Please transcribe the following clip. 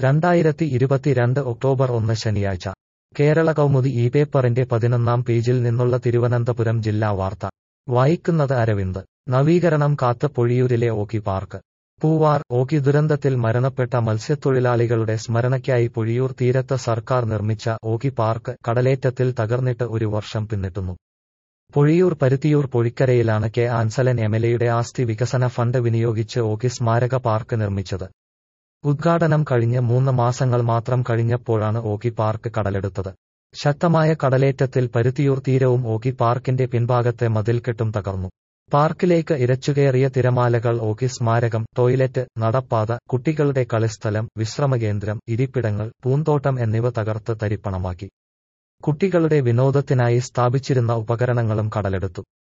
രണ്ടായിരത്തി ഇരുപത്തിരണ്ട് ഒക്ടോബർ ഒന്ന് ശനിയാഴ്ച കേരള കൗമുദി ഈ പേപ്പറിന്റെ പതിനൊന്നാം പേജിൽ നിന്നുള്ള തിരുവനന്തപുരം ജില്ലാ വാർത്ത വായിക്കുന്നത് അരവിന്ദ് നവീകരണം കാത്ത് പൊഴിയൂരിലെ ഓക്കി പാർക്ക് പൂവാർ ഓക്കി ദുരന്തത്തിൽ മരണപ്പെട്ട മത്സ്യത്തൊഴിലാളികളുടെ സ്മരണയ്ക്കായി പൊഴിയൂർ തീരത്ത് സർക്കാർ നിർമ്മിച്ച ഓക്കി പാർക്ക് കടലേറ്റത്തിൽ തകർന്നിട്ട് ഒരു വർഷം പിന്നിട്ടുന്നു പൊഴിയൂർ പരുത്തിയൂർ പൊഴിക്കരയിലാണ് കെ ആൻസലൻ എംഎൽഎയുടെ ആസ്തി വികസന ഫണ്ട് വിനിയോഗിച്ച് ഓക്കി സ്മാരക പാർക്ക് നിർമ്മിച്ചത് ഉദ്ഘാടനം കഴിഞ്ഞ് മൂന്ന് മാസങ്ങൾ മാത്രം കഴിഞ്ഞപ്പോഴാണ് ഓക്കി പാർക്ക് കടലെടുത്തത് ശക്തമായ കടലേറ്റത്തിൽ പരുത്തിയൂർ തീരവും ഓക്കി പാർക്കിന്റെ പിൻഭാഗത്തെ മതിൽക്കെട്ടും തകർന്നു പാർക്കിലേക്ക് ഇരച്ചുകയറിയ തിരമാലകൾ ഓക്കി സ്മാരകം ടോയ്ലറ്റ് നടപ്പാത കുട്ടികളുടെ കളിസ്ഥലം വിശ്രമകേന്ദ്രം ഇരിപ്പിടങ്ങൾ പൂന്തോട്ടം എന്നിവ തകർത്ത് തരിപ്പണമാക്കി കുട്ടികളുടെ വിനോദത്തിനായി സ്ഥാപിച്ചിരുന്ന ഉപകരണങ്ങളും കടലെടുത്തു